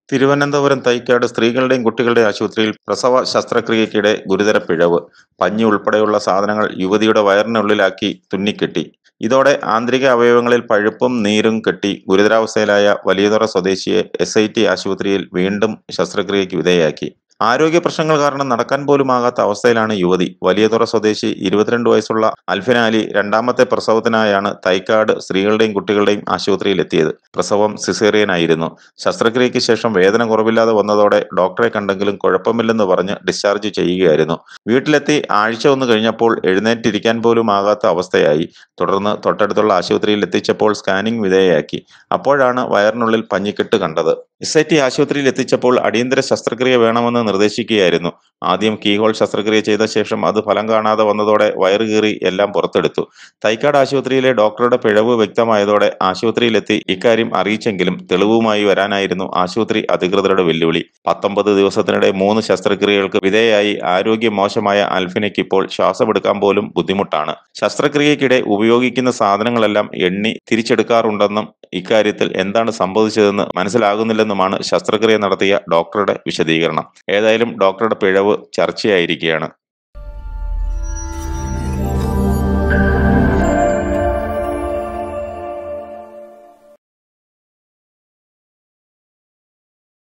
തിരുവനന്തപുരം തൈക്കാട് സ്ത്രീകളുടെയും കുട്ടികളുടെയും ആശുപത്രിയിൽ പ്രസവ ശസ്ത്രക്രിയയ്ക്കിടെ ഗുരുതര പിഴവ് പഞ്ഞി ഉൾപ്പെടെയുള്ള സാധനങ്ങൾ യുവതിയുടെ വയറിനുള്ളിലാക്കി തുന്നിക്കെട്ടി ഇതോടെ ആന്തരിക അവയവങ്ങളിൽ പഴുപ്പും നീരും കെട്ടി ഗുരുതരാവസ്ഥയിലായ വലിയതുറ സ്വദേശിയെ എസ് ഐ ടി ആശുപത്രിയിൽ വീണ്ടും ശസ്ത്രക്രിയയ്ക്ക് വിധേയയാക്കി ആരോഗ്യ പ്രശ്നങ്ങൾ കാരണം നടക്കാൻ പോലും ആകാത്ത അവസ്ഥയിലാണ് യുവതി വലിയതുറ സ്വദേശി ഇരുപത്തിരണ്ട് വയസ്സുള്ള അൽഫിന അലി രണ്ടാമത്തെ പ്രസവത്തിനായാണ് തൈക്കാട് സ്ത്രീകളുടെയും കുട്ടികളുടെയും ആശുപത്രിയിൽ എത്തിയത് പ്രസവം സിസേറിയൻ ആയിരുന്നു ശസ്ത്രക്രിയയ്ക്ക് ശേഷം വേദന കുറവില്ലാതെ വന്നതോടെ ഡോക്ടറെ കണ്ടെങ്കിലും കുഴപ്പമില്ലെന്ന് പറഞ്ഞ് ഡിസ്ചാർജ് ചെയ്യുകയായിരുന്നു വീട്ടിലെത്തി ആഴ്ച ഒന്ന് കഴിഞ്ഞപ്പോൾ എഴുന്നേറ്റിരിക്കാൻ പോലും ആകാത്ത അവസ്ഥയായി തുടർന്ന് തൊട്ടടുത്തുള്ള ആശുപത്രിയിൽ എത്തിച്ചപ്പോൾ സ്കാനിംഗ് വിധേയയാക്കി അപ്പോഴാണ് വയറിനുള്ളിൽ പഞ്ഞിക്കെട്ട് കണ്ടത് എസ് ഐ ടി ആശുപത്രിയിൽ എത്തിച്ചപ്പോൾ അടിയന്തര ശസ്ത്രക്രിയ വേണമെന്ന് നിർദ്ദേശിക്കുകയായിരുന്നു ആദ്യം കീഹോൾ ശസ്ത്രക്രിയ ചെയ്ത ശേഷം അത് ഫലം കാണാതെ വന്നതോടെ വയറ് കീറി എല്ലാം പുറത്തെടുത്തു തൈക്കാട് ആശുപത്രിയിലെ ഡോക്ടറുടെ പിഴവ് വ്യക്തമായതോടെ ആശുപത്രിയിലെത്തി ഇക്കാര്യം അറിയിച്ചെങ്കിലും തെളിവുമായി വരാനായിരുന്നു ആശുപത്രി അധികൃതരുടെ വെല്ലുവിളി പത്തൊമ്പത് ദിവസത്തിനിടെ മൂന്ന് ശസ്ത്രക്രിയകൾക്ക് വിധേയമായി ആരോഗ്യം മോശമായ അൽഫിനയ്ക്ക് ഇപ്പോൾ ശ്വാസമെടുക്കാൻ പോലും ബുദ്ധിമുട്ടാണ് ശസ്ത്രക്രിയയ്ക്കിടെ ഉപയോഗിക്കുന്ന സാധനങ്ങളെല്ലാം എണ്ണി തിരിച്ചെടുക്കാറുണ്ടെന്നും ഇക്കാര്യത്തിൽ എന്താണ് സംഭവിച്ചതെന്ന് മനസ്സിലാകുന്നില്ലെന്നുമാണ് ശസ്ത്രക്രിയ നടത്തിയ ഡോക്ടറുടെ വിശദീകരണം ഏതായാലും ഡോക്ടറുടെ പിഴവ് ചർച്ചയായിരിക്കുകയാണ്